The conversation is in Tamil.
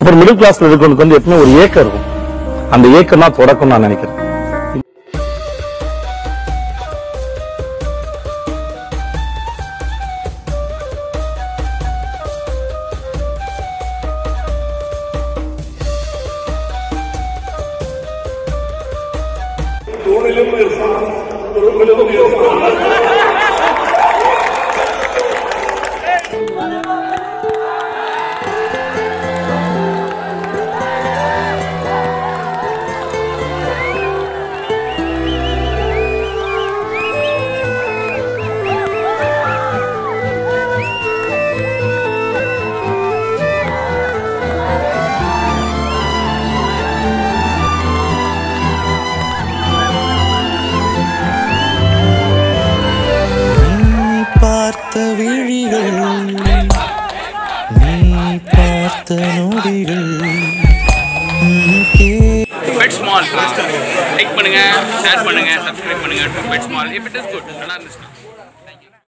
அப்புறம் மிடில் கிளாஸ்ல இருக்கவனுக்கு வந்து எப்பவுமே ஒரு ஏக்கம் இருக்கும் அந்த ஏக்கம் தான் தொடக்கம் நான் நினைக்கிறேன் நீ பார்த்த விழிகள் நீ பார்த்த நொடிகள் உம் கே- பெட் ஸ்மால் லைக் பண்ணுங்க ஷேர் பண்ணுங்க சப்ஸ்கிரைப் பண்ணுங்க bet small if it is good நல்லா இருந்துச்சுன்னா